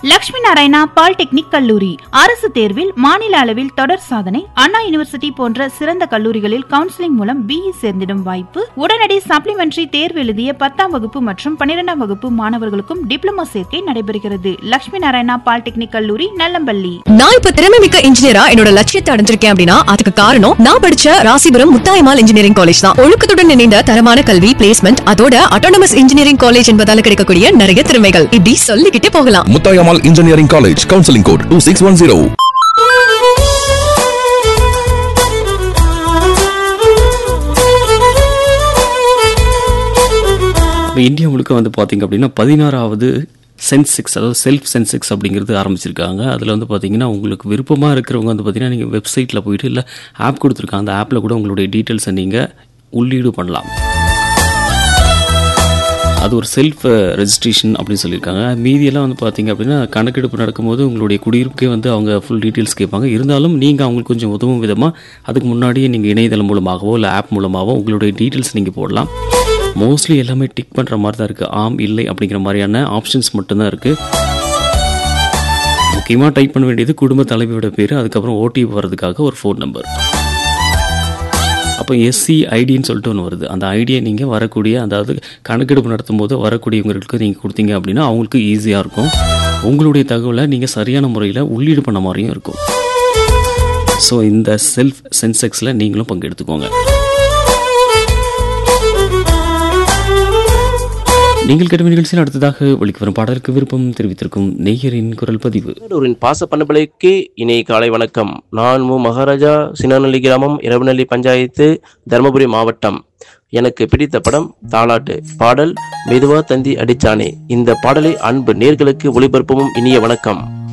Lakshmi Narayana polytechnic கல்லூரி அரசு தேர்வில் மாநில அளவில் தொடர் சாதனை அண்ணா யூனிவர்சிட்டி போன்ற சிறந்த கல்லூரிகளில் கவுன்சிலிங் மூலம் பிஇ சேர்ந்திடும் வாய்ப்பு உடனடி சப்ளிமெண்டரி தேர்வு எழுதிய பத்தாம் வகுப்பு மற்றும் பன்னிரெண்டாம் வகுப்பு மாணவர்களுக்கும் டிப்ளமோ சேர்க்கை நடைபெறுகிறது லட்சுமி நாராயணா பாலிடெக்னிக் கல்லூரி நல்லம்பள்ளி நான் இப்ப திறமை மிக்க இன்ஜினியரா என்னோட லட்சியத்தை அடைஞ்சிருக்கேன் அப்படின்னா அதுக்கு காரணம் நான் படிச்ச ராசிபுரம் முத்தாயமால் இன்ஜினியரிங் காலேஜ் தான் ஒழுக்கத்துடன் இணைந்த தரமான கல்வி பிளேஸ்மெண்ட் அதோட அட்டானமஸ் இன்ஜினியரிங் காலேஜ் என்பதால கிடைக்கக்கூடிய நிறைய திறமைகள் இப்படி சொல்லிக்கிட்டே போகலாம் Muthayammal engineering college counselling code two six one zero இப்போ இந்தியா முழுக்க வந்து பார்த்தீங்க அப்படின்னா பதினாறாவது சென்செக்ஸ் அதாவது செல்ஃப் சென்செக்ஸ் அப்படிங்கிறது ஆரம்பிச்சிருக்காங்க அதில் வந்து பார்த்தீங்கன்னா உங்களுக்கு விருப்பமாக இருக்கிறவங்க வந்து பார்த்தீங்கன்னா நீங்கள் வெப்சைட்டில் போயிட்டு இல்லை ஆப் கொடுத்துருக்காங்க அந்த ஆப்பில் கூட உங்களுடைய டீட்டெயில்ஸை நீங்கள் உள்ளீடு பண்ணலாம் அது ஒரு செல்ஃப் ரெஜிஸ்ட்ரேஷன் அப்படின்னு சொல்லியிருக்காங்க மீதியெல்லாம் வந்து பார்த்தீங்க அப்படின்னா கணக்கெடுப்பு நடக்கும்போது உங்களுடைய குடியிருப்புக்கே வந்து அவங்க ஃபுல் டீட்டெயில்ஸ் கேட்பாங்க இருந்தாலும் நீங்கள் அவங்களுக்கு கொஞ்சம் உதவும் விதமாக அதுக்கு முன்னாடியே நீங்கள் இணையதளம் மூலமாகவோ இல்லை ஆப் மூலமாகவோ உங்களுடைய டீட்டெயில்ஸ் நீங்கள் போடலாம் மோஸ்ட்லி எல்லாமே டிக் பண்ணுற மாதிரி தான் இருக்குது ஆம் இல்லை அப்படிங்கிற மாதிரியான ஆப்ஷன்ஸ் மட்டும்தான் இருக்குது முக்கியமாக டைப் பண்ண வேண்டியது குடும்ப தலைவியோட பேர் அதுக்கப்புறம் ஓடிபி வர்றதுக்காக ஒரு ஃபோன் நம்பர் அப்போ எஸ்சி ஐடின்னு சொல்லிட்டு ஒன்று வருது அந்த ஐடியை நீங்கள் வரக்கூடிய அதாவது கணக்கெடுப்பு நடத்தும் போது வரக்கூடியவங்களுக்கு நீங்கள் கொடுத்தீங்க அப்படின்னா அவங்களுக்கு ஈஸியாக இருக்கும் உங்களுடைய தகவலை நீங்கள் சரியான முறையில் உள்ளீடு பண்ண மாதிரியும் இருக்கும் ஸோ இந்த செல்ஃப் சென்செக்ஸில் நீங்களும் பங்கெடுத்துக்கோங்க நீங்கள் கேட்ட நிகழ்ச்சியில் அடுத்ததாக ஒழிக்கு வரும் பாடலுக்கு விருப்பம் தெரிவித்திருக்கும் நெய்யரின் குரல் பதிவு ஒரு பாச பண்பலைக்கு இணைய காலை வணக்கம் நான் மு மகாராஜா சின்னநல்லி கிராமம் இரவுநல்லி பஞ்சாயத்து தருமபுரி மாவட்டம் எனக்கு பிடித்த படம் தாலாட்டு பாடல் மெதுவா தந்தி அடிச்சானே இந்த பாடலை அன்பு நேர்களுக்கு ஒளிபரப்பவும் இனிய வணக்கம்